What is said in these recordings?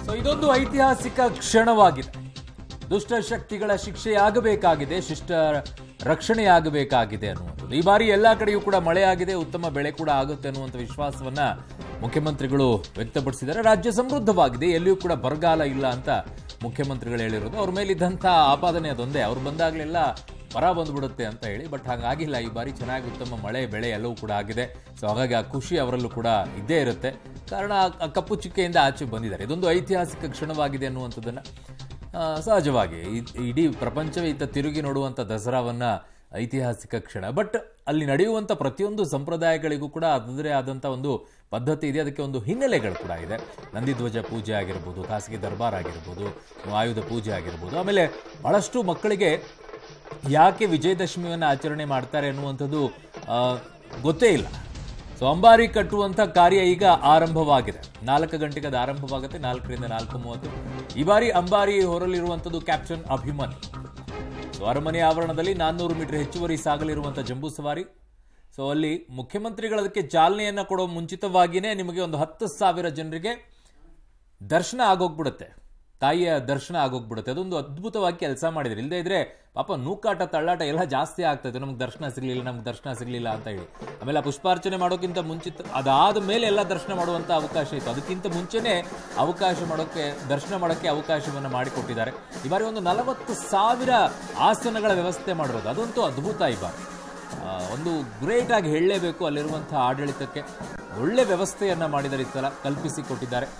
So ಇದೊಂದು ಐತಿಹಾಸಿಕ ಕ್ಷಣವಾಗಿದೆ ದುಷ್ಟ ಶಕ್ತಿಗಳ ಶಿಕ್ಷೆಯಾಗಬೇಕಾಗಿದೆ ಶಿಷ್ಟ ರಕ್ಷಣೆಯಾಗಬೇಕಾಗಿದೆ ಅನ್ನುವಂಥದ್ದು ಈ ಬಾರಿ ಎಲ್ಲಾ ಕಡೆಯೂ ಕೂಡ ಮಳೆ ಆಗಿದೆ ಉತ್ತಮ ಬೆಳೆ ಕೂಡ ಆಗುತ್ತೆ ಅನ್ನುವಂಥ ವಿಶ್ವಾಸವನ್ನ ಮುಖ್ಯಮಂತ್ರಿಗಳು ವ್ಯಕ್ತಪಡಿಸಿದ್ದಾರೆ ರಾಜ್ಯ ಸಮೃದ್ಧವಾಗಿದೆ ಎಲ್ಲಿಯೂ ಕೂಡ ಬರಗಾಲ ಇಲ್ಲ ಅಂತ ಮುಖ್ಯಮಂತ್ರಿಗಳು ಹೇಳಿರೋದು ಅವ್ರ ಮೇಲಿದ್ದಂಥ ಆಪಾದನೆ ಅದೊಂದೇ ಅವ್ರು ಬಂದಾಗಲೆಲ್ಲ ಬರ ಬಂದ್ಬಿಡುತ್ತೆ ಅಂತ ಹೇಳಿ ಬಟ್ ಹಾಗಾಗಿಲ್ಲ ಈ ಬಾರಿ ಚೆನ್ನಾಗಿ ಉತ್ತಮ ಮಳೆ ಬೆಳೆ ಎಲ್ಲವೂ ಕೂಡ ಆಗಿದೆ ಸೊ ಹಾಗಾಗಿ ಆ ಖುಷಿ ಅವರಲ್ಲೂ ಕೂಡ ಇದ್ದೇ ಇರುತ್ತೆ ಕಾರಣ ಆ- ಆ ಕಪ್ಪು ಚುಕ್ಕೆಯಿಂದ ಆಚೆ ಬಂದಿದ್ದಾರೆ ಇದೊಂದು ಐತಿಹಾಸಿಕ ಕ್ಷಣವಾಗಿದೆ ಅನ್ನುವಂಥದ್ದನ್ನ ಆ, ಸಹಜವಾಗಿ ಇ- ಇಡೀ ಪ್ರಪಂಚವೇ ಇತ್ತ ತಿರುಗಿ ನೋಡುವಂಥ ದಸರಾವನ್ನ ಐತಿಹಾಸಿಕ ಕ್ಷಣ ಬಟ್ ಅಲ್ಲಿ ನಡೆಯುವಂಥ ಪ್ರತಿಯೊಂದು ಸಂಪ್ರದಾಯಗಳಿಗೂ ಕೂಡ ಅದರದೇ ಆದಂಥ ಒಂದು ಪದ್ಧತಿ ಇದೆ ಅದಕ್ಕೆ ಒಂದು ಹಿನ್ನೆಲೆಗಳು ಕೂಡ ಇದೆ ನಂದಿಧ್ವಜ ಪೂಜೆ ಆಗಿರ್ಬೋದು ಖಾಸಗಿ ದರ್ಬಾರ್ ಆಗಿರ್ಬೋದು ಆಯುಧ ಪೂಜೆ ಆಗಿರ್ಬೋದು ಆಮೇಲೆ ಬಹಳಷ್ಟು ಮಕ್ಕಳಿಗೆ ಯಾಕೆ ವಿಜಯದಶಮಿಯನ್ನು ಆಚರಣೆ ಮಾಡ್ತಾರೆ ಅನ್ನುವಂಥದ್ದು ಆ, ಗೊತ್ತೇ ಇಲ್ಲ ಸೊ ಅಂಬಾರಿ ಕಟ್ಟುವಂಥ ಕಾರ್ಯ ಈಗ ಆರಂಭವಾಗಿದೆ ನಾಲ್ಕು ಗಂಟೆಗೆ ಅದು ಆರಂಭವಾಗುತ್ತೆ ನಾಲ್ಕರಿಂದ ನಾಲ್ಕು ಮೂವತ್ತು ಈ ಬಾರಿ ಅಂಬಾರಿ ಹೊರಲಿರುವಂಥದ್ದು ಕ್ಯಾಪ್ಟನ್ ಅಭಿಮನ್ ಸೊ ಅರಮನೆ ಆವರಣದಲ್ಲಿ ನಾನ್ನೂರು ಮೀಟರ್ ಹೆಚ್ಚುವರಿ ಸಾಗಲಿರುವಂಥ ಜಂಬೂ ಸವಾರಿ ಸೊ ಅಲ್ಲಿ ಮುಖ್ಯಮಂತ್ರಿಗಳು ಅದಕ್ಕೆ ಚಾಲನೆಯನ್ನ ಕೊಡೋ ಮುಂಚಿತವಾಗಿಯೇ ನಿಮಗೆ ಒಂದು ಹತ್ತು ಸಾವಿರ ಜನರಿಗೆ ದರ್ಶನ ಆಗೋಗ್ಬಿಡುತ್ತೆ ತಾಯಿಯ ದರ್ಶನ ಆಗೋಗ್ಬಿಡುತ್ತೆ ಅದೊಂದು ಅದ್ಭುತವಾಗಿ ಕೆಲಸ ಮಾಡಿದ್ರು ಇಲ್ಲದೆ ಇದ್ರೆ ಪಾಪ ನೂಕಾಟ ತಳ್ಳಾಟ ಎಲ್ಲ ಜಾಸ್ತಿ ಆಗ್ತದೆ ನಮ್ಗೆ ದರ್ಶನ ಸಿಗ್ಲಿಲ್ಲ ನಮ್ಗೆ ದರ್ಶನ ಸಿಗ್ಲಿಲ್ಲ ಅಂತ ಹೇಳಿ ಆಮೇಲೆ ಆ ಪುಷ್ಪಾರ್ಚನೆ ಮಾಡೋಕ್ಕಿಂತ ಮುಂಚಿತ ಅದಾದ ಮೇಲೆ ಎಲ್ಲ ದರ್ಶನ ಮಾಡುವಂತ ಅವಕಾಶ ಇತ್ತು ಅದಕ್ಕಿಂತ ಮುಂಚೆನೆ ಅವಕಾಶ ಮಾಡೋಕ್ಕೆ ದರ್ಶನ ಮಾಡೋಕ್ಕೆ ಅವಕಾಶವನ್ನು ಮಾಡಿಕೊಟ್ಟಿದ್ದಾರೆ ಈ ಬಾರಿ ಒಂದು ನಲವತ್ತು ಸಾವಿರ ಆಸನಗಳ ವ್ಯವಸ್ಥೆ ಮಾಡಿರೋದು ಅದಂತೂ ಅದ್ಭುತ ಈ ಬಾರಿ ಆ, ಒಂದು ಗ್ರೇಟ್ ಆಗಿ ಹೇಳಲೇಬೇಕು ಅಲ್ಲಿರುವಂತಹ ಆಡಳಿತಕ್ಕೆ ಒಳ್ಳೆ ವ್ಯವಸ್ಥೆಯನ್ನ ಮಾಡಿದ್ದಾರೆ ಈ ಸಲ ಕಲ್ಪಿಸಿ ಕೊಟ್ಟಿದ್ದಾರೆ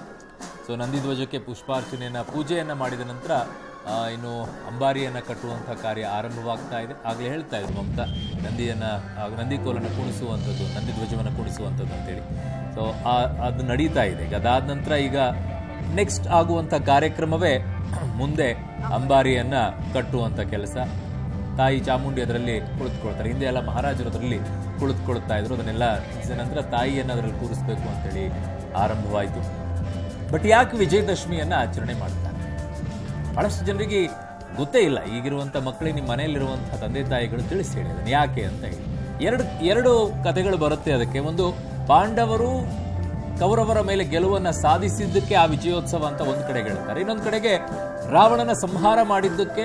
ಸೊ ನಂದಿಧ್ವಜಕ್ಕೆ ಪುಷ್ಪಾರ್ಚನೆಯನ್ನ ಪೂಜೆಯನ್ನ ಮಾಡಿದ ನಂತರ ಆ, ಇನ್ನು ಅಂಬಾರಿಯನ್ನ ಕಟ್ಟುವಂಥ ಕಾರ್ಯ ಆರಂಭವಾಗ್ತಾ ಇದೆ ಆಗಲೇ ಹೇಳ್ತಾ ಇದ್ರು ಮಮತಾ ನಂದಿಯನ್ನ ಆ, ನಂದಿಕೋಲನ್ನು ಕುಣಿಸುವಂಥದ್ದು ನಂದಿಧ್ವಜವನ್ನು ಕುಣಿಸುವಂಥದ್ದು ಅಂತೇಳಿ ಸೊ ಅದು ನಡೀತಾ ಇದೆ ಈಗ ಅದಾದ ನಂತರ ಈಗ ನೆಕ್ಸ್ಟ್ ಆಗುವಂಥ ಕಾರ್ಯಕ್ರಮವೇ ಮುಂದೆ ಅಂಬಾರಿಯನ್ನ ಕಟ್ಟುವಂಥ ಕೆಲಸ ತಾಯಿ ಚಾಮುಂಡಿ ಅದರಲ್ಲಿ ಕುಳಿತುಕೊಳ್ತಾರೆ ಹಿಂದೆ ಎಲ್ಲ ಮಹಾರಾಜರು ಅದರಲ್ಲಿ ಕುಳಿತುಕೊಳ್ತಾ ಇದ್ರು ಅದನ್ನೆಲ್ಲ ಮುಗಿಸಿದ ನಂತರ ತಾಯಿಯನ್ನು ಅದರಲ್ಲಿ ಕೂರಿಸ್ಬೇಕು ಅಂತೇಳಿ ಆರಂಭವಾಯಿತು ಬಟ್ ಯಾಕೆ ವಿಜಯದಶಮಿಯನ್ನ ಆಚರಣೆ ಮಾಡ್ತಾರೆ ಬಹಳಷ್ಟು ಜನರಿಗೆ ಗೊತ್ತೇ ಇಲ್ಲ ಈಗಿರುವಂಥ ಮಕ್ಕಳಿಗೆ ನಿಮ್ಮ ಮನೆಯಲ್ಲಿರುವಂಥ ತಂದೆ ತಾಯಿಗಳು ತಿಳಿಸಿ ಹೇಳಿ ಅದನ್ನು ಯಾಕೆ ಅಂತ ಹೇಳಿ ಎರಡು ಎರಡು ಕಥೆಗಳು ಬರುತ್ತೆ ಅದಕ್ಕೆ ಒಂದು ಪಾಂಡವರು ಕೌರವರ ಮೇಲೆ ಗೆಲುವನ್ನ ಸಾಧಿಸಿದ್ದಕ್ಕೆ ಆ ವಿಜಯೋತ್ಸವ ಅಂತ ಒಂದು ಕಡೆ ಹೇಳ್ತಾರೆ ಇನ್ನೊಂದು ಕಡೆಗೆ ರಾವಣನ ಸಂಹಾರ ಮಾಡಿದ್ದಕ್ಕೆ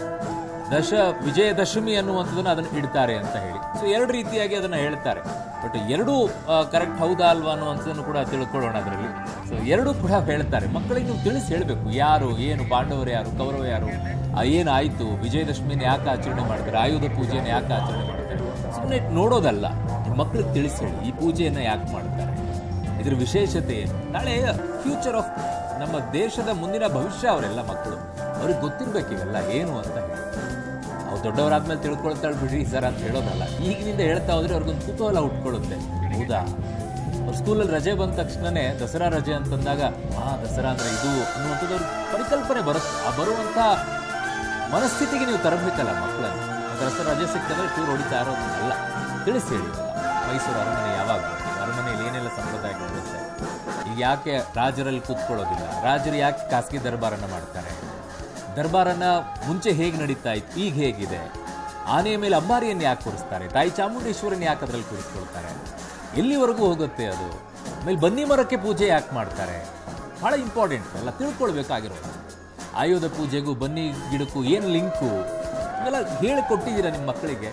ದಶ ವಿಜಯದಶಮಿ ಅನ್ನುವಂಥದ್ದನ್ನ ಅದನ್ನು ಇಡ್ತಾರೆ ಅಂತ ಹೇಳಿ ಸೊ ಎರಡು ರೀತಿಯಾಗಿ ಅದನ್ನ ಹೇಳ್ತಾರೆ ಬಟ್ ಎರಡೂ ಕರೆಕ್ಟ್ ಹೌದಾ ಅಲ್ವಾ ಅನ್ನುವಂಥದ್ದನ್ನು ಕೂಡ ತಿಳ್ಕೊಳ್ಳೋಣ ಅದರಲ್ಲಿ ಸೊ ಎರಡೂ ಕೂಡ ಹೇಳ್ತಾರೆ ಮಕ್ಕಳಿಗೆ ನೀವು ತಿಳಿಸಿ ಹೇಳಬೇಕು ಯಾರು ಏನು ಪಾಂಡವರು ಯಾರು ಕೌರವ ಯಾರು ಆ, ಏನಾಯ್ತು ವಿಜಯದಶಮಿನ ಯಾಕೆ ಆಚರಣೆ ಮಾಡ್ತಾರೆ ಆಯುಧ ಪೂಜೆಯನ್ನು ಯಾಕೆ ಆಚರಣೆ ಮಾಡ್ತಾರೆ ಸುಮ್ಮನೆ ನೋಡೋದಲ್ಲ ನಿಮ್ಮ ಮಕ್ಕಳಿಗೆ ತಿಳಿಸಿ ಹೇಳಿ ಈ ಪೂಜೆಯನ್ನು ಯಾಕೆ ಮಾಡ್ತಾರೆ ಇದ್ರ ವಿಶೇಷತೆ ಏನು ನಾಳೆ ಫ್ಯೂಚರ್ ಆಫ್ ನಮ್ಮ ದೇಶದ ಮುಂದಿನ ಭವಿಷ್ಯ ಅವರೆಲ್ಲ ಮಕ್ಕಳು ಅವ್ರಿಗೆ ಗೊತ್ತಿರ್ಬೇಕು ಇವೆಲ್ಲ ಏನು ಅಂತ ಹೇಳಿ ಅವ್ರು ದೊಡ್ಡವರಾದ್ಮೇಲೆ ತಿಳ್ಕೊಳ್ತಾಳೆ ಬಿಡ್ರಿ ಸರ್ ಅಂತ ಹೇಳೋದಲ್ಲ ಈಗಿನಿಂದ ಹೇಳ್ತಾ ಹೋದ್ರೆ ಅವ್ರಿಗೊಂದು ಕುತೂಹಲ ಹುಟ್ಕೊಳ್ಳುತ್ತೆ ಹೌದಾ ಅವ್ರ ಸ್ಕೂಲಲ್ಲಿ ರಜೆ ಬಂದ ತಕ್ಷಣನೇ ದಸರಾ ರಜೆ ಅಂತಂದಾಗ ಆ ದಸರಾ ಅಂದ್ರೆ ಇದು ಅನ್ನುವಂಥದ್ದು ಅವ್ರಿಗೆ ಪರಿಕಲ್ಪನೆ ಬರುತ್ತೆ ಆ ಬರುವಂಥ ಮನಸ್ಥಿತಿಗೆ ನೀವು ತರಬೇಕಲ್ಲ ಮಕ್ಕಳನ್ನು ದಸರಾ ರಜೆ ಸಿಕ್ಕಿದ್ರೆ ಟೂರ್ ಹೊಡಿತಾ ಇರೋದಲ್ಲ ತಿಳಿಸಿ ಹೇಳಿ ಇದೆಲ್ಲ. ಮೈಸೂರು ಅರಮನೆ ಯಾವಾಗ ಬರುತ್ತೆ? ಅರಮನೆಯಲ್ಲಿ ಏನೆಲ್ಲ ಸಂಪ್ರದಾಯಗಳು ಇರುತ್ತೆ ಈಗ ಯಾಕೆ ರಾಜರಲ್ಲಿ ಕೂತ್ಕೊಳ್ಳೋದಿಲ್ಲ ರಾಜರು ಯಾಕೆ ಖಾಸಗಿ ದರ್ಬಾರನ್ನ ಮಾಡ್ತಾರೆ ದರ್ಬಾರನ್ನ ಮುಂಚೆ ಹೇಗೆ ನಡೀತಾ ಇತ್ತು ಈಗ ಹೇಗಿದೆ ಆನೆಯ ಮೇಲೆ ಅಂಬಾರಿಯನ್ನು ಯಾಕೆ ಕೂರಿಸ್ತಾರೆ ತಾಯಿ ಚಾಮುಂಡೇಶ್ವರನ ಯಾಕೆ ಅದರಲ್ಲಿ ಕೂರಿಸ್ಕೊಳ್ತಾರೆ ಎಲ್ಲಿವರೆಗೂ ಹೋಗುತ್ತೆ ಅದು ಆಮೇಲೆ ಬನ್ನಿ ಮರಕ್ಕೆ ಪೂಜೆ ಯಾಕೆ ಮಾಡ್ತಾರೆ ಬಹಳ ಇಂಪಾರ್ಟೆಂಟ್ ಎಲ್ಲ ತಿಳ್ಕೊಳ್ಬೇಕಾಗಿರೋದು ಆಯುಧ ಪೂಜೆಗೂ ಬನ್ನಿ ಗಿಡಕ್ಕೂ ಏನು ಲಿಂಕು ಇವೆಲ್ಲ ಹೇಳಿಕೊಟ್ಟಿದ್ದೀರಾ ನಿಮ್ಮ ಮಕ್ಕಳಿಗೆ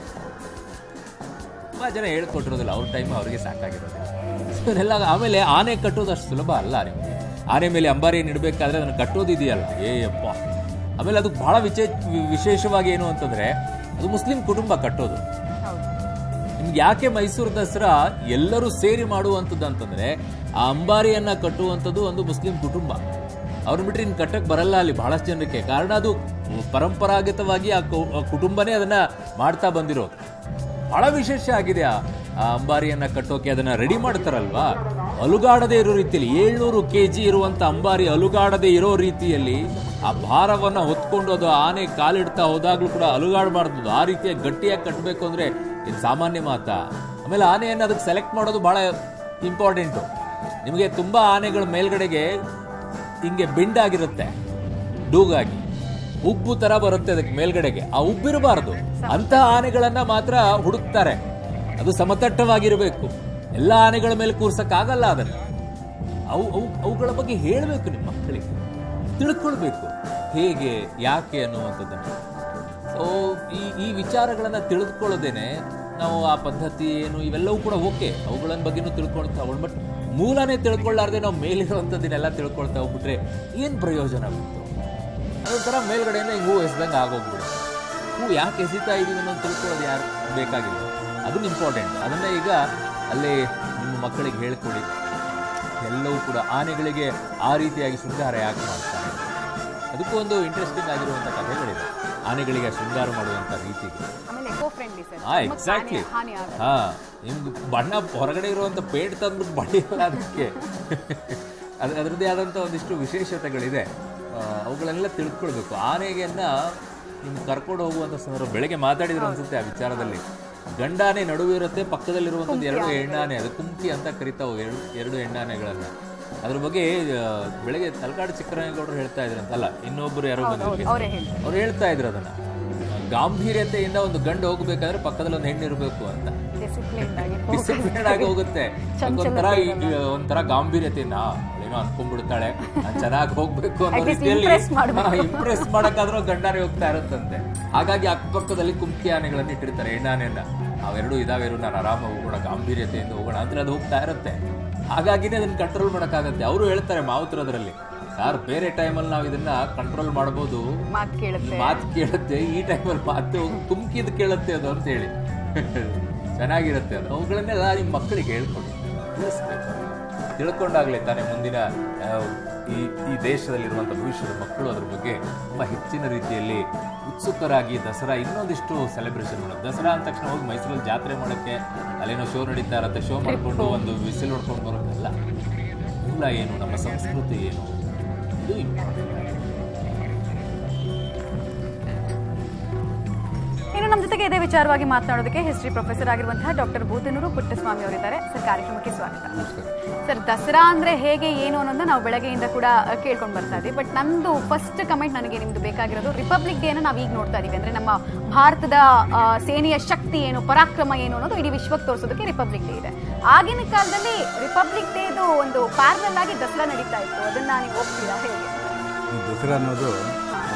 ತುಂಬಾ ಜನ ಹೇಳ್ಕೊಟ್ಟಿರೋದಿಲ್ಲ ಅವ್ರ ಟೈಮ್ ಅವ್ರಿಗೆ ಸಾಕಾಗಿರೋದಿಲ್ಲ ಇವನ್ನೆಲ್ಲ ಆಮೇಲೆ ಆನೆ ಕಟ್ಟೋದು ಅಷ್ಟು ಸುಲಭ ಅಲ್ಲ ನಿಮಗೆ ಆನೆ ಮೇಲೆ ಅಂಬಾರಿಯನ್ನು ಇಡಬೇಕಾದ್ರೆ ಅದನ್ನು ಕಟ್ಟೋದಿದೆಯಲ್ಲ ಏಯಪ್ಪ ಆಮೇಲೆ ಅದು ಬಹಳ ವಿಶೇಷ ವಿಶೇಷವಾಗಿ ಏನು ಅಂತಂದ್ರೆ ಅದು ಮುಸ್ಲಿಂ ಕುಟುಂಬ ಕಟ್ಟೋದು ನಿಮ್ಗೆ ಯಾಕೆ ಮೈಸೂರು ದಸರಾ ಎಲ್ಲರೂ ಸೇರಿ ಮಾಡುವಂಥದ್ದು ಅಂತಂದ್ರೆ ಆ ಅಂಬಾರಿಯನ್ನ ಕಟ್ಟುವಂಥದ್ದು ಒಂದು ಮುಸ್ಲಿಂ ಕುಟುಂಬ ಅವ್ರು ಬಿಟ್ರೆ ಇನ್ನು ಕಟ್ಟಕ್ಕೆ ಬರಲ್ಲ ಅಲ್ಲಿ ಬಹಳಷ್ಟು ಜನಕ್ಕೆ ಕಾರಣ ಅದು ಪರಂಪರಾಗತವಾಗಿ ಆ ಕು- ಆ ಕುಟುಂಬನೇ ಅದನ್ನ ಮಾಡ್ತಾ ಬಂದಿರೋದು ಬಹಳ ವಿಶೇಷ ಆಗಿದೆ ಆ ಆ ಅಂಬಾರಿಯನ್ನ ಕಟ್ಟೋಕೆ ಅದನ್ನ ರೆಡಿ ಮಾಡ್ತಾರಲ್ವಾ ಅಲುಗಾಡದೇ ಇರೋ ರೀತಿಯಲ್ಲಿ ಏಳ್ನೂರು ಕೆ ಜಿ ಇರುವಂತ ಅಂಬಾರಿ ಅಲುಗಾಡದೇ ಇರೋ ರೀತಿಯಲ್ಲಿ ಆ ಭಾರವನ್ನ ಹೊತ್ಕೊಂಡು ಅದು ಆನೆ ಕಾಲಿಡ್ತಾ ಹೋದಾಗ್ಲೂ ಕೂಡ ಅಲುಗಾಡಬಾರ್ದು ಆ ರೀತಿಯಾಗಿ ಗಟ್ಟಿಯಾಗಿ ಕಟ್ಟಬೇಕು ಅಂದ್ರೆ ಇದು ಸಾಮಾನ್ಯ ಮಾತಾ ಆಮೇಲೆ ಆನೆಯನ್ನು ಅದಕ್ಕೆ ಸೆಲೆಕ್ಟ್ ಮಾಡೋದು ಬಹಳ ಇಂಪಾರ್ಟೆಂಟು ನಿಮಗೆ ತುಂಬಾ ಆನೆಗಳ ಮೇಲ್ಗಡೆಗೆ ಹಿಂಗೆ ಬೆಂಡಾಗಿರುತ್ತೆ ಡೂಗಾಗಿ ಉಬ್ಬು ತರ ಬರುತ್ತೆ ಅದಕ್ಕೆ ಮೇಲ್ಗಡೆಗೆ ಆ ಉಬ್ಬಿರಬಾರದು ಅಂತ ಆನೆಗಳನ್ನ ಮಾತ್ರ ಹುಡುಕ್ತಾರೆ ಅದು ಸಮತಟ್ಟವಾಗಿರಬೇಕು ಎಲ್ಲ ಆನೆಗಳ ಮೇಲೆ ಕೂರ್ಸಕ್ಕಾಗಲ್ಲ ಅದನ್ನ ಅವು ಅವು ಅವುಗಳ ಬಗ್ಗೆ ಹೇಳಬೇಕು ನಿಮ್ಮ ಮಕ್ಕಳಿಗೆ ತಿಳ್ಕೊಳ್ಬೇಕು ಹೇಗೆ ಯಾಕೆ ಅನ್ನುವಂಥದ್ದನ್ನು ಸೊ ಈ ಈ ವಿಚಾರಗಳನ್ನು ತಿಳಿದುಕೊಳ್ಳೋದೇನೆ ನಾವು ಆ ಪದ್ಧತಿ ಏನು ಇವೆಲ್ಲವೂ ಕೂಡ ಓಕೆ ಅವುಗಳ ಬಗ್ಗೆನೂ ತಿಳ್ಕೊಳ್ತಾ ಹೋಗೋಣ ಬಟ್ ಮೂಲನೇ ತಿಳ್ಕೊಳ್ಳಾರ್ದೆ ನಾವು ಮೇಲಿರುವಂಥದ್ದನ್ನೆಲ್ಲ ತಿಳ್ಕೊಳ್ತಾ ಹೋಗ್ಬಿಟ್ರೆ ಏನು ಪ್ರಯೋಜನ ಬಿತ್ತು ಅದೊಂಥರ ಮೇಲ್ಗಡೆಯಿಂದ ಹಿಂಗೆ ಹೂ ಎಸ್ದಂಗೆ ಆಗೋಗ್ಬಿಡುತ್ತೆ ಹೂ ಯಾಕೆ ಎಸಿತಾ ಇದೀವಿ ಅನ್ನೋದು ತಿಳ್ಕೊಳ್ಳೋದು ಯಾರು ಬೇಕಾಗಿಲ್ಲ ಅದನ್ನ ಇಂಪಾರ್ಟೆಂಟ್ ಅದನ್ನು ಈಗ ಅಲ್ಲಿ ನಿಮ್ಮ ಮಕ್ಕಳಿಗೆ ಹೇಳ್ಕೊಡಿ ಎಲ್ಲವೂ ಕೂಡ ಆನೆಗಳಿಗೆ ಆ ರೀತಿಯಾಗಿ ಶೃಂಗಾರ ಯಾಕೆ ಮಾಡ್ತಾರೆ ಅದಕ್ಕೂ ಒಂದು ಇಂಟ್ರೆಸ್ಟಿಂಗ್ ಆಗಿರುವಂಥ ಕಥೆಗಳಿದೆ ಆನೆಗಳಿಗೆ ಶೃಂಗಾರ ಮಾಡುವಂಥ ರೀತಿಗೆ ಆಮೇಲೆ ಎಕೋ ಫ್ರೆಂಡ್ಲಿ ಸರ್ ಹಾ ಎಕ್ಸಾಕ್ಟ್ಲಿ ಹಾನಿ ಆಗಲ್ಲ ಹಾ ನಿಮ್ಗೆ ಬಣ್ಣ ಹೊರಗಡೆ ಇರುವಂಥ ಪೇಂಟ್ ತಂದ್ಬಿಟ್ಟು ಬಡಿಯಲ್ಲ ಅದಕ್ಕೆ ಅದು ಅದರದ್ದೇ ಆದಂಥ ಒಂದಿಷ್ಟು ವಿಶೇಷತೆಗಳಿದೆ ಆ, ಅವುಗಳನ್ನೆಲ್ಲ ತಿಳ್ಕೊಳ್ಬೇಕು ಆನೆಗೆನ್ನ ನಿಮ್ಗೆ ಕರ್ಕೊಂಡು ಹೋಗುವಂಥ ಸಂದರ್ಭ ಬೆಳಗ್ಗೆ ಮಾತಾಡಿದ್ರು ಅನ್ಸುತ್ತೆ ಆ ವಿಚಾರದಲ್ಲಿ ಗಂಡಾನೆ ನಡುವೆ ಇರುತ್ತೆ ಪಕ್ಕದಲ್ಲಿರುವಂಥದ್ದು ಎರಡು ಹೆಣ್ಣಾನೆ ಅದು ಕುಂಕಿ ಅಂತ ಕರಿತಾವೆ ಎರಡು ಎರಡು ಹೆಣ್ಣಾನೆಗಳನ್ನ ಅದ್ರ ಬಗ್ಗೆ ಆ, ಬೆಳಗ್ಗೆ ತಲಕಾಡು ಚಿಕ್ಕರಂಗೇಗೌಡರು ಹೇಳ್ತಾ ಇದ್ರಂತಲ್ಲ ಇನ್ನೊಬ್ರು ಯಾರೋ ಬಂದಿದ್ರು ಅವರೇ ಹೇಳಿ ಅವ್ರು ಹೇಳ್ತಾ ಇದ್ರು ಅದನ್ನ ಗಾಂಭೀರ್ಯತೆಯಿಂದ ಒಂದು ಗಂಡು ಹೋಗ್ಬೇಕಾದ್ರೆ ಪಕ್ಕದಲ್ಲಿ ಒಂದು ಹೆಣ್ಣು ಇರಬೇಕು ಅಂತ ಡಿಸಿಪ್ಲಿನ್ ಆಗಿ ಡಿಸಿಪ್ಲಿನ್ ಆಗಿ ಹೋಗುತ್ತೆ ಒಂಥರ ಒಂಥರ ಗಾಂಭೀರ್ಯತೆಯಿಂದ ಏನೋ ಅನ್ಕೊಂಡ್ಬಿಡ್ತಾಳೆ ನಾನ್ ಚೆನ್ನಾಗಿ ಹೋಗ್ಬೇಕು ಅನ್ನೋ At least ರೀತಿಯಲ್ಲಿ impress ಮಾಡ್ಬೇಕು. ಇಂಪ್ರೆಸ್ ಮಾಡಕ್ಕಾದ್ರೂ ಗಂಡಾರೆ ಹೋಗ್ತಾ ಇರುತ್ತಂತೆ ಹಾಗಾಗಿ ಅಕ್ಕಪಕ್ಕದಲ್ಲಿ ಕುಮ್ಕಿ ಆನೆಗಳನ್ನ ಇಟ್ಟಿರ್ತಾರೆ ಹೆಣ್ಣಾನೆಯನ್ನ ಅವೆರಡು ಇದಾವೆರು ನಾನು ಆರಾಮಾಗಿ ಹೋಗೋಣ ಗಾಂಭೀರ್ಯತೆಯಿಂದ ಹೋಗೋಣ ಅಂದ್ರೆ ಅದು ಹೋಗ್ತಾ ಇರುತ್ತೆ ಹಾಗಾಗಿನೇ ಅದನ್ನ ಕಂಟ್ರೋಲ್ ಮಾಡೋಕ್ಕಾಗತ್ತೆ ಅವರು ಹೇಳ್ತಾರೆ ಮಾವುತರದ್ರಲ್ಲಿ ಯಾರು ಬೇರೆ ಟೈಮಲ್ಲಿ ನಾವು ಇದನ್ನ ಕಂಟ್ರೋಲ್ ಮಾಡ್ಬೋದು ಮಾತು ಕೇಳುತ್ತೆ ಮಾತು ಕೇಳುತ್ತೆ ಈ ಟೈಮಲ್ಲಿ ಮಾತು ಕುಮ್ಕಿದ್ ಕೇಳುತ್ತೆ ಅದು ಅಂತ ಹೇಳಿ ಚೆನ್ನಾಗಿರುತ್ತೆ ಅದು ಅವುಗಳನ್ನೆಲ್ಲ ನಿಮ್ಮ ಮಕ್ಕಳಿಗೆ ಹೇಳ್ಕೊಡಿ ತಿಳಿಸ್ಬೇಕು ತಿಳ್ಕೊಂಡಾಗ್ಲೇ ತಾನೇ ಮುಂದಿನ ಆ, ಈ ಈ ದೇಶದಲ್ಲಿರುವಂಥ ಭವಿಷ್ಯದ ಮಕ್ಕಳು ಅದ್ರ ಬಗ್ಗೆ ತುಂಬ ಹೆಚ್ಚಿನ ರೀತಿಯಲ್ಲಿ ಉತ್ಸುಕರಾಗಿ ದಸರಾ ಇನ್ನೊಂದಿಷ್ಟು ಸೆಲೆಬ್ರೇಷನ್ ಮಾಡೋದು ದಸರಾ ಅಂದ ತಕ್ಷಣ ಹೋಗಿ ಮೈಸೂರಲ್ಲಿ ಜಾತ್ರೆ ಮಾಡೋಕ್ಕೆ ಅಲ್ಲೇನೋ ಶೋ ನಡೀತಾ ಇರುತ್ತೆ ಶೋ ಮಾಡಿಕೊಂಡು ಒಂದು ವಿಸಿಲ್ ಹೊಡ್ಕೊಂಡು ಬರೋಕ್ಕಲ್ಲ ಮೂಲ ಏನು ನಮ್ಮ ಸಂಸ್ಕೃತಿ ಏನು ಇದು ಇಂಪಾರ್ಟೆಂಟ್ ಇನ್ನು ನಮ್ಮ ಜೊತೆಗೆ ಇದೇ ವಿಚಾರವಾಗಿ ಮಾತನಾಡೋದಕ್ಕೆ ಹಿಸ್ಟ್ರಿ ಪ್ರೊಫೆಸರ್ ಆಗಿರುವಂತಹ ಡಾಕ್ಟರ್ ಭೂತನೂರು ಪುಟ್ಟಸ್ವಾಮಿ ಅವರಿದ್ದಾರೆ ಸರ್ ಕಾರ್ಯಕ್ರಮಕ್ಕೆ ಸ್ವಾಗತ ಸರ್ ದಸರಾ ಅಂದ್ರೆ ಹೇಗೆ ಏನು ಅನ್ನೋದನ್ನ ನಾವು ಬೆಳಗ್ಗೆಯಿಂದ ಕೂಡ ಅಹ್, ಕೇಳ್ಕೊಂಡು ಬರ್ತಾ ಇದ್ದೀವಿ ಬಟ್ ನಂದು ಫಸ್ಟ್ ಕಮೆಂಟ್ ನನಗೆ ನಿಮ್ದು ಬೇಕಾಗಿರೋದು ರಿಪಬ್ಲಿಕ್ ಡೇನ ನಾವು ಈಗ ನೋಡ್ತಾ ಇದೀವಿ ಅಂದ್ರೆ ನಮ್ಮ ಭಾರತದ ಅಹ್, ಸೇನೆಯ ಶಕ್ತಿ ಏನು ಪರಾಕ್ರಮ ಏನು ಅನ್ನೋದು ಇಡೀ ವಿಶ್ವಕ್ಕೆ ತೋರಿಸೋದಕ್ಕೆ ರಿಪಬ್ಲಿಕ್ ಡೇ ಇದೆ ಆಗಿನ ಕಾಲದಲ್ಲಿ ರಿಪಬ್ಲಿಕ್ ಡೇದು ಒಂದು ಪ್ಯಾರಲ್ ಆಗಿ ದಸರಾ ನಡೀತಾ ಇತ್ತು ಅದನ್ನ ನೀವು ಒಪ್ತೀರಾ ಹೇಗೆ ಈ ದಸರಾ ಅನ್ನೋದು ಆ,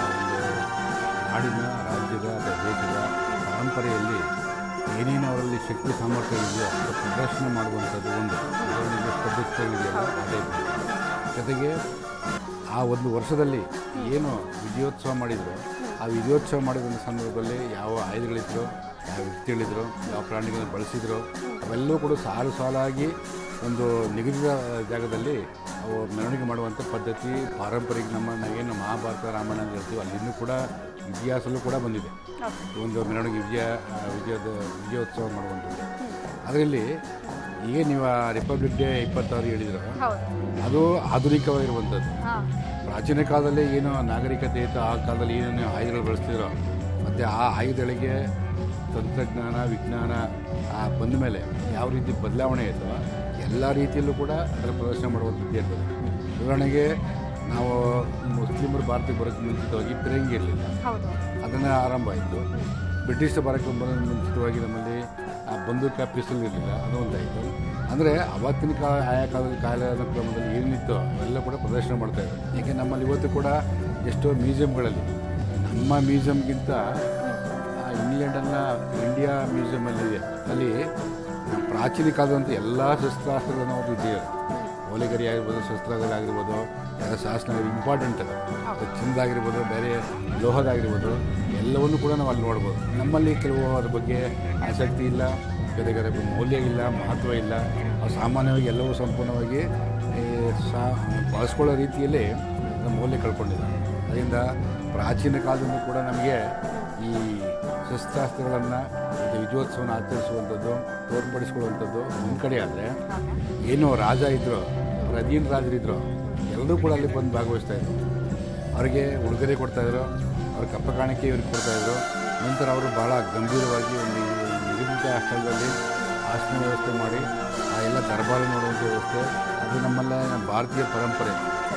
ಒಂದು ನಾಡಿನ ರಾಜ್ಯದ ಅಥವಾ ದೇಶದ ಪರಂಪರೆಯಲ್ಲಿ ಏನೇನು ಅವರಲ್ಲಿ ಶಕ್ತಿ ಸಾಮರ್ಥ್ಯ ಇದೆಯೋ ಅದರ ಪ್ರದರ್ಶನ ಮಾಡುವಂಥದ್ದು ಒಂದು ಉದಾಹರಣೆಗೆ ಪದ್ಧತಿಗಳಿದೆಯಲ್ಲ ಅದೇ ಜೊತೆಗೆ ಆ ಒಂದು ವರ್ಷದಲ್ಲಿ ಏನು ವಿಜಯೋತ್ಸವ ಮಾಡಿದ್ರು ಆ ವಿಜಯೋತ್ಸವ ಮಾಡಿದಂಥ ಸಂದರ್ಭದಲ್ಲಿ ಯಾವ ಆಯುಧಗಳಿದ್ರು ಯಾವ ವ್ಯಕ್ತಿಗಳಿದ್ರು ಯಾವ ಪ್ರಾಣಿಗಳನ್ನು ಬಳಸಿದ್ರು ಅವೆಲ್ಲವೂ ಕೂಡ ಸಾಲು ಸಾಲಾಗಿ ಒಂದು ನಿಗದಿತ ಜಾಗದಲ್ಲಿ ಅವು ಮೆರವಣಿಗೆ ಮಾಡುವಂಥ ಪದ್ಧತಿ ಪಾರಂಪರಿಕ ನಮ್ಮ ನಾವೇನು ಮಹಾಭಾರತ ರಾಮಾಯಣ ಅಂತ ಹೇಳ್ತೀವಿ ಅಲ್ಲಿಂದೂ ಕೂಡ ಇತಿಹಾಸಲ್ಲೂ ಕೂಡ ಬಂದಿದೆ ಈ ಒಂದು ಮೆರವಣಿಗೆ ವಿಜಯ ಆ, ವಿಜಯದ ವಿಜಯೋತ್ಸವ ಮಾಡುವಂಥದ್ದು ಅದರಲ್ಲಿ ಈಗ ನೀವು ಆ ರಿಪಬ್ಲಿಕ್ ಡೇ ಇಪ್ಪತ್ತಾರು ಹೇಳಿದ್ರು ಹೌದು ಅದು ಆಧುನಿಕವಾಗಿರುವಂಥದ್ದು ಹಾ ಪ್ರಾಚೀನ ಕಾಲದಲ್ಲಿ ಏನು ನಾಗರಿಕತೆ ಇತ್ತು ಆ ಕಾಲದಲ್ಲಿ ಏನೇನು ಆಯುಧಗಳು ಬಳಸ್ತಿದ್ರು ಮತ್ತು ಆ ಆಯುಧಗಳಿಗೆ ತಂತ್ರಜ್ಞಾನ ವಿಜ್ಞಾನ ಆ ಬಂದ ಮೇಲೆ ಯಾವ ರೀತಿ ಬದಲಾವಣೆ ಇತ್ತು ಎಲ್ಲ ರೀತಿಯಲ್ಲೂ ಕೂಡ ಅದರ ಪ್ರದರ್ಶನ ಮಾಡುವಂಥದ್ದು ಇರ್ತದೆ ಉದಾಹರಣೆಗೆ ನಾವು ಮುಸ್ಲಿಮರು ಭಾರತಕ್ಕೆ ಬರೋಕ್ಕೆ ಮುಂಚಿತವಾಗಿ ಫಿರಂಗಿ ಇರಲಿಲ್ಲ ಹೌದು ಅದನ್ನು ಆರಂಭ ಆಯಿತು ಬ್ರಿಟಿಷ್ ಬರೋಕ್ಕೆ ಬರೋದು ಮುಂಚಿತವಾಗಿ ನಮ್ಮಲ್ಲಿ ಆ ಬಂದೂಕ ಪಿಸ್ತೂಲ್ ಇರಲಿಲ್ಲ ಅದು ಒಂದಾಯಿತು ಅಂದರೆ ಅವತ್ತಿನ ಕಾಲ ಆಯಾ ಕಾಲದಲ್ಲಿ ಕಾಲದ ಕ್ರಮದಲ್ಲಿ ಏನಿತ್ತು ಅವೆಲ್ಲ ಕೂಡ ಪ್ರದರ್ಶನ ಮಾಡ್ತಾ ಇದ್ದಾರೆ ಏಕೆ ನಮ್ಮಲ್ಲಿ ಇವತ್ತು ಕೂಡ ಎಷ್ಟೋ ಮ್ಯೂಸಿಯಂಗಳಲ್ಲಿ ನಮ್ಮ ಮ್ಯೂಸಿಯಂಗಿಂತ ಇಂಗ್ಲೆಂಡನ್ನ ಇಂಡಿಯಾ ಮ್ಯೂಸಿಯಮಲ್ಲಿದೆ ಅಲ್ಲಿ ಪ್ರಾಚೀನ ಕಾಲದಂಥ ಎಲ್ಲ ಶಸ್ತ್ರಾಸ್ತ್ರಗಳನ್ನು ನಾವು ಇದ್ದೀವಿ ಓಲೆಗರಿ ಆಗಿರ್ಬೋದು ಶಸ್ತ್ರಗಳಾಗಿರ್ಬೋದು ಎಲ್ಲ ಶಾಸನ ಇಂಪಾರ್ಟೆಂಟ್ ಅದು ಚಿನ್ನದಾಗಿರ್ಬೋದು ಬೇರೆ ಲೋಹದಾಗಿರ್ಬೋದು ಎಲ್ಲವನ್ನು ಕೂಡ ನಾವು ಅಲ್ಲಿ ನೋಡ್ಬೋದು ನಮ್ಮಲ್ಲಿ ಕೆಲವು ಅದ್ರ ಬಗ್ಗೆ ಆಸಕ್ತಿ ಇಲ್ಲ ಜೊತೆಗೆ ಅದಕ್ಕೆ ಮೌಲ್ಯ ಇಲ್ಲ ಮಹತ್ವ ಇಲ್ಲ ಅವು ಸಾಮಾನ್ಯವಾಗಿ ಎಲ್ಲವೂ ಸಂಪೂರ್ಣವಾಗಿ ಈ ಸಾ ಬಳಸ್ಕೊಳ್ಳೋ ರೀತಿಯಲ್ಲಿ ಅದರ ಮೌಲ್ಯ ಕಳ್ಕೊಂಡಿದೆ ಅದರಿಂದ ಪ್ರಾಚೀನ ಕಾಲದಿಂದ ಕೂಡ ನಮಗೆ ಈ ಶಸ್ತ್ರಾಸ್ತ್ರಗಳನ್ನು ಮತ್ತು ವಿಜಯೋತ್ಸವನ ಆಚರಿಸುವಂಥದ್ದು ತೋರ್ಪಡಿಸ್ಕೊಳ್ಳುವಂಥದ್ದು ಒಂದು ಕಡೆ ಆದರೆ ಏನು ರಾಜ ಇದ್ದರು ಅವ್ರ ಅಧೀನ ರಾಜರಿದ್ದರು ಎಲ್ಲರೂ ಕೂಡ ಅಲ್ಲಿ ಬಂದು ಭಾಗವಹಿಸ್ತಾ ಇದ್ರು ಅವರಿಗೆ ಉಡುಗೊರೆ ಕೊಡ್ತಾಯಿದ್ರು ಅವ್ರ ಕಪ್ಪ ಕಾಣಿಕೆ ಇವ್ರಿಗೆ ಕೊಡ್ತಾಯಿದ್ರು ನಂತರ ಅವರು ಭಾಳ ಗಂಭೀರವಾಗಿ ಒಂದು ನಿಗದಿತ ಸ್ಥಳದಲ್ಲಿ ಆಸನ ವ್ಯವಸ್ಥೆ ಮಾಡಿ ಆ ಎಲ್ಲ ದರ್ಬಾರು ನೋಡುವಂಥ ವ್ಯವಸ್ಥೆ ಅದು ನಮ್ಮಲ್ಲ ನಮ್ಮ ಭಾರತೀಯ ಪರಂಪರೆ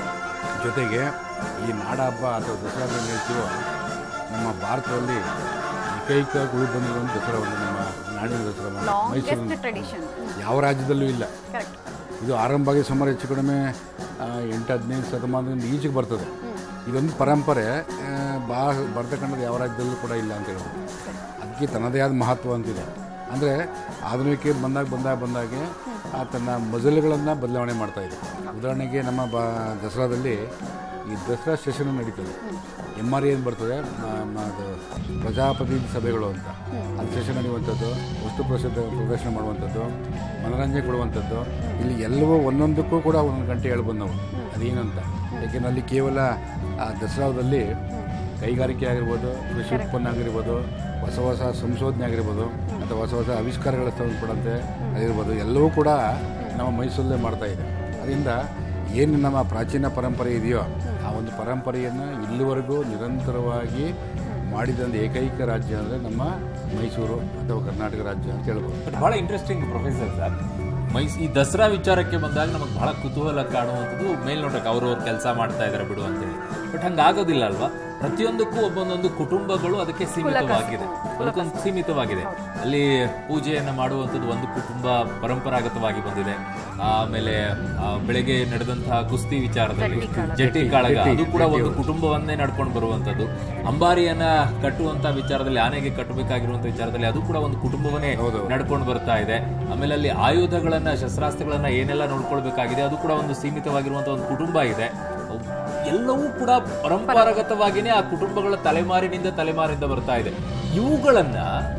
ಜೊತೆಗೆ ಈ ನಾಡ ಹಬ್ಬ ಅಥವಾ ದಸರಾದಲ್ಲಿ ಹೇಳ್ತೀವೋ ನಮ್ಮ ಭಾರತದಲ್ಲಿ ಏಕೈಕ ಗುರು ಬಂದಿರುವಂಥ ದಸರಾ ಒಂದು ನಮ್ಮ ನಾಡಿನ ದಸರಾ ಮಾತ್ರ. ಲಾಂಗೆಸ್ಟ್ ಮೈಸೂರಿನ ಟ್ರೆಡಿಷನ್ ಯಾವ ರಾಜ್ಯದಲ್ಲೂ ಇಲ್ಲ ಕರೆಕ್ಟ್ ಇದು ಆರಂಭ ಆಗಿ ಸುಮಾರು ಹೆಚ್ಚು ಕಡಿಮೆ ಆ, ಎಂಟು ಹದಿನೈದು ಶತಮಾನದಿಂದ ಈಚೆಗೆ ಬರ್ತದೆ ಇದೊಂದು ಪರಂಪರೆ ಆ, ಬಾ ಬರ್ತಕ್ಕಂಥದ್ದು ಯಾವ ರಾಜ್ಯದಲ್ಲೂ ಕೂಡ ಇಲ್ಲ ಅಂತ ಹೇಳ್ಬೋದು ಅದಕ್ಕೆ ತನ್ನದೇ ಆದ ಮಹತ್ವ ಅಂತಿದೆ ಅಂದರೆ ಆಧುನಿಕ ಬಂದಾಗ ಬಂದಾಗ ಬಂದಾಗೆ ಆ ತನ್ನ ಮಜಲುಗಳನ್ನು ಬದಲಾವಣೆ ಮಾಡ್ತಾ ಇದೆ ಉದಾಹರಣೆಗೆ ನಮ್ಮ ಬಾ ದಸರಾದಲ್ಲಿ ಈ ದಸರಾ ಸೆಷನ್ ನಡೀತದೆ ಎಮ್ ಆರ್ ಏನು ಬರ್ತದೆ ಮ- ಮ- ಅದು ಪ್ರಜಾಪ್ರತಿನಿಧಿ ಸಭೆಗಳು ಅಂತ ಅದು ಸೆಷನ್ ನಡೆಯುವಂಥದ್ದು ವಸ್ತು ಪ್ರಸಿದ್ಧ ಪ್ರದರ್ಶನ ಮಾಡುವಂಥದ್ದು ಮನೋರಂಜನೆ ಕೊಡುವಂಥದ್ದು ಇಲ್ಲಿ ಎಲ್ಲವೂ ಒಂದೊಂದಕ್ಕೂ ಕೂಡ ಒಂದೊಂದು ಗಂಟೆ ಹೇಳ್ಬೋದು ನಾವು ಅದೇನಂತ ಯಾಕೆಂದ್ರೆ ಅಲ್ಲಿ ಕೇವಲ ಆ ದಸರಾದಲ್ಲಿ ಕೈಗಾರಿಕೆ ಆಗಿರ್ಬೋದು ಕೃಷಿ ಉತ್ಪನ್ನ ಆಗಿರ್ಬೋದು ಹೊಸ ಹೊಸ ಸಂಶೋಧನೆ ಆಗಿರ್ಬೋದು ಅಥವಾ ಹೊಸ ಹೊಸ ಆವಿಷ್ಕಾರಗಳ ಸಂಬಂಧಪಟ್ಟಂತೆ ಆಗಿರ್ಬೋದು ಎಲ್ಲವೂ ಕೂಡ ನಮ್ಮ ಮೈಸೂರಲ್ಲೇ ಮಾಡ್ತಾ ಇದೆ ಅದರಿಂದ ಏನು ನಮ್ಮ ಪ್ರಾಚೀನ ಪರಂಪರೆ ಇದೆಯೋ ಆ ಒಂದು ಪರಂಪರೆಯನ್ನು ಇಲ್ಲಿವರೆಗೂ ನಿರಂತರವಾಗಿ ಮಾಡಿದಂಥ ಏಕೈಕ ರಾಜ್ಯ ಅಂದರೆ ನಮ್ಮ ಮೈಸೂರು ಅಥವಾ ಕರ್ನಾಟಕ ರಾಜ್ಯ ಅಂತ ಹೇಳ್ಬೋದು ಬಟ್ ಬಹಳ ಇಂಟ್ರೆಸ್ಟಿಂಗ್ ಪ್ರೊಫೆಸರ್ ಸರ್ ಮೈಸ್ ಈ ದಸರಾ ವಿಚಾರಕ್ಕೆ ಬಂದಾಗ ನಮಗೆ ಬಹಳ ಕುತೂಹಲ ಕಾಣುವಂಥದ್ದು ಮೇಲ್ನೋಟಕ್ಕೆ ಅವರು ಅವ್ರು ಕೆಲಸ ಮಾಡ್ತಾ ಇದ್ದಾರೆ ಬಿಡು ಅಂತೇಳಿ ಬಟ್ ಹಂಗಾಗೋದಿಲ್ಲ ಅಲ್ವಾ ಪ್ರತಿಯೊಂದಕ್ಕೂ ಒಬ್ಬೊಂದೊಂದು ಕುಟುಂಬಗಳು ಅದಕ್ಕೆ ಸೀಮಿತವಾಗಿದೆ ಅದಕ್ಕೊಂದು ಸೀಮಿತವಾಗಿದೆ ಅಲ್ಲಿ ಪೂಜೆಯನ್ನು ಮಾಡುವಂಥದ್ದು ಒಂದು ಕುಟುಂಬ ಪರಂಪರಾಗತವಾಗಿ ಬಂದಿದೆ ಆಮೇಲೆ ಆ, ಬೆಳಗ್ಗೆ ನಡೆದಂತಹ ಕುಸ್ತಿ ವಿಚಾರದಲ್ಲಿ ಜಟ್ಟಿ ಕಾಳಗ ಅದು ಕೂಡ ಒಂದು ಕುಟುಂಬವನ್ನೇ ನಡ್ಕೊಂಡು ಬರುವಂತದ್ದು ಅಂಬಾರಿಯನ್ನ ಕಟ್ಟುವಂತ ವಿಚಾರದಲ್ಲಿ ಆನೆಗೆ ಕಟ್ಟಬೇಕಾಗಿರುವಂತ ವಿಚಾರದಲ್ಲಿ ಅದು ಕೂಡ ಒಂದು ಕುಟುಂಬವನ್ನೇ ನಡ್ಕೊಂಡು ಬರ್ತಾ ಇದೆ ಆಮೇಲೆ ಅಲ್ಲಿ ಆಯುಧಗಳನ್ನ ಶಸ್ತ್ರಾಸ್ತ್ರಗಳನ್ನ ಏನೆಲ್ಲ ನೋಡ್ಕೊಳ್ಬೇಕಾಗಿದೆ ಅದು ಕೂಡ ಒಂದು ಸೀಮಿತವಾಗಿರುವಂತ ಒಂದು ಕುಟುಂಬ ಇದೆ ಎಲ್ಲವೂ ಕೂಡ ಪರಂಪರಾಗತವಾಗಿನೇ ಆ ಕುಟುಂಬಗಳ ತಲೆಮಾರಿನಿಂದ ತಲೆಮಾರಿಂದ ಬರ್ತಾ ಇದೆ ಇವುಗಳನ್ನ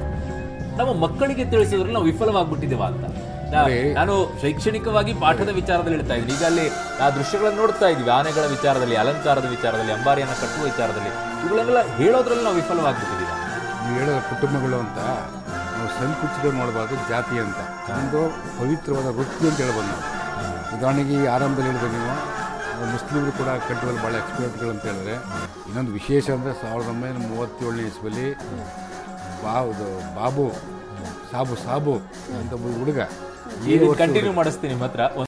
ನಮ್ಮ ಮಕ್ಕಳಿಗೆ ತಿಳಿಸಿದ್ರೆ ನಾವು ವಿಫಲವಾಗ್ಬಿಟ್ಟಿದ್ದೇವ ಅಂತ ನಾ- ನಾನು ಶೈಕ್ಷಣಿಕವಾಗಿ ಪಾಠದ ವಿಚಾರದಲ್ಲಿ ಹೇಳ್ತಾ ಇದ್ದೀನಿ ಈಗ ಅಲ್ಲಿ ಆ ದೃಶ್ಯಗಳನ್ನು ನೋಡ್ತಾ ಇದೀವಿ ಆನೆಗಳ ವಿಚಾರದಲ್ಲಿ ಅಲಂಕಾರದ ವಿಚಾರದಲ್ಲಿ ಅಂಬಾರಿಯನ್ನ ಕಟ್ಟುವ ವಿಚಾರದಲ್ಲಿ ಇವುಗಳನ್ನೆಲ್ಲ ಹೇಳೋದ್ರಲ್ಲಿ ನಾವು ವಿಫಲವಾಗ್ಬಿಟ್ಟಿದ್ದೀವಿ ನೀವು ಹೇಳೋ ಕುಟುಂಬಗಳು ಅಂತ ನಾವು ಸಂಕುಚಿತ ಮಾಡಬಾರ್ದು ಜಾತಿ ಅಂತ ಒಂದು ಪವಿತ್ರವಾದ ವೃತ್ತಿ ಅಂತ ಹೇಳ್ಬೋದು ನಾವು ಉದಾಹರಣೆಗೆ ಈ ಆರಂಭದಲ್ಲಿ ಹೇಳಿದ್ರೆ ನೀವು ಆ, ಮುಸ್ಲಿಮರು ಕೂಡ ಕಟ್ಟುವಲ್ಲಿ ಭಾಳ ಎಕ್ಸ್ಪರ್ಟ್ಗಳು ಅಂತ ಹೇಳಿದ್ರೆ ಇನ್ನೊಂದು ವಿಶೇಷ ಅಂದರೆ ಸಾವಿರದ ಒಂಬೈನೂರ ಮೂವತ್ತೇಳನೇ ಇಸ್ವಲ್ಲಿ ಬಾವುದು ಬಾಬು ಸಾಬು ಸಾಬು ಅಂತ ಒಬ್ಬ ಹುಡುಗ ಕಂಟಿನ್ಯೂ ಮಾಡಿಸ್ತೀನಿ ನಿಮ್ಮ ಹತ್ರ